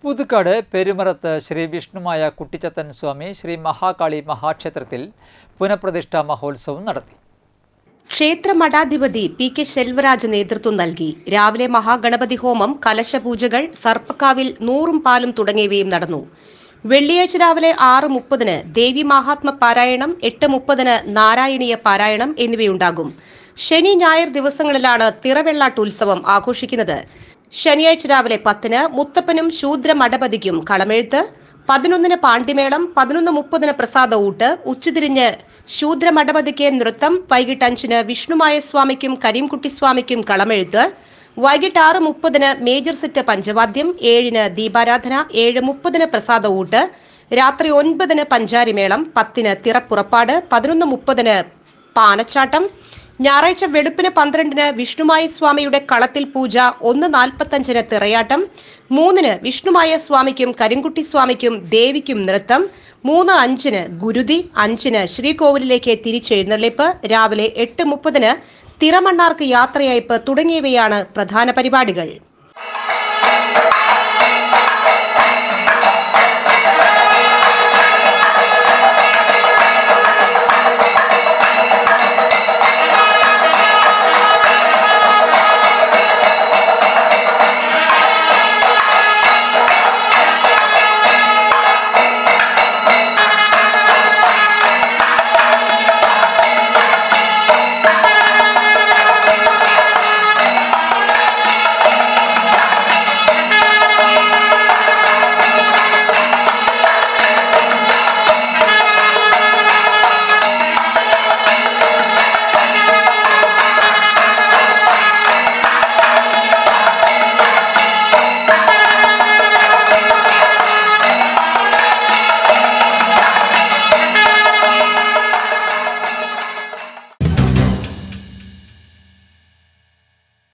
പുതുക്കാട് പെരുമറത്ത് ശ്രീ വിഷ്ണുമായ കുട്ടിച്ചത്തൻ സ്വാമി ശ്രീ മഹാകാളി മഹാക്ഷേത്രത്തിൽ പുനഃപ്രതിഷ്ഠാ മഹോത്സവം നടത്തി ക്ഷേത്ര മഠാധിപതി പി കെ ശെൽവരാജ് നേതൃത്വം നൽകി രാവിലെ മഹാഗണപതി ഹോമം കലശപൂജകൾ സർപ്പക്കാവിൽ നൂറും പാലും തുടങ്ങിയവയും നടന്നു വെള്ളിയാഴ്ച രാവിലെ ആറ് മുപ്പതിന് ദേവി മഹാത്മ പാരായണം എട്ട് മുപ്പതിന് നാരായണീയ പാരായണം എന്നിവയുണ്ടാകും ശനി ഞായർ ദിവസങ്ങളിലാണ് തിറവെള്ളാട്ട് ഉത്സവം ആഘോഷിക്കുന്നത് ശനിയാഴ്ച രാവിലെ പത്തിന് മുത്തപ്പനും ശൂദ്ര മഠപതിക്കും കളമെഴുത്ത് പതിനൊന്നിന് പാണ്ഡിമേളം പതിനൊന്ന് മുപ്പതിന് പ്രസാദ ഊട്ട് ഉച്ചതിരിഞ്ഞ് ശൂദ്ര മഠപതിക്ക് നൃത്തം വൈകിട്ട് അഞ്ചിന് വിഷ്ണുമായ സ്വാമിക്കും കരീംകുട്ടി സ്വാമിക്കും കളമെഴുത്ത് വൈകിട്ട് ആറ് മുപ്പതിന് മേജർ സെറ്റ് പഞ്ചവാദ്യം ഏഴിന് ദീപാരാധന ഏഴ് മുപ്പതിന് പ്രസാദ ഊട്ട് രാത്രി ഒൻപതിന് പഞ്ചാരിമേളം പത്തിന് തിറപ്പുറപ്പാട് പതിനൊന്ന് മുപ്പതിന് പാനച്ചാട്ടം ഞായറാഴ്ച വെളുപ്പിന് പന്ത്രണ്ടിന് വിഷ്ണുമായ സ്വാമിയുടെ കളത്തിൽ പൂജ ഒന്ന് നാൽപ്പത്തഞ്ചിന് തിറയാട്ടം മൂന്നിന് വിഷ്ണുമായ സ്വാമിക്കും കരിങ്കുട്ടി സ്വാമിക്കും ദേവിക്കും നൃത്തം മൂന്ന് അഞ്ചിന് ഗുരുതി അഞ്ചിന് ശ്രീകോവിലിലേക്ക് തിരിച്ചെഴുന്നള്ളിപ്പ് രാവിലെ എട്ട് മുപ്പതിന് തിറമണ്ണാർക്ക് യാത്രയയപ്പ് തുടങ്ങിയവയാണ് പ്രധാന പരിപാടികൾ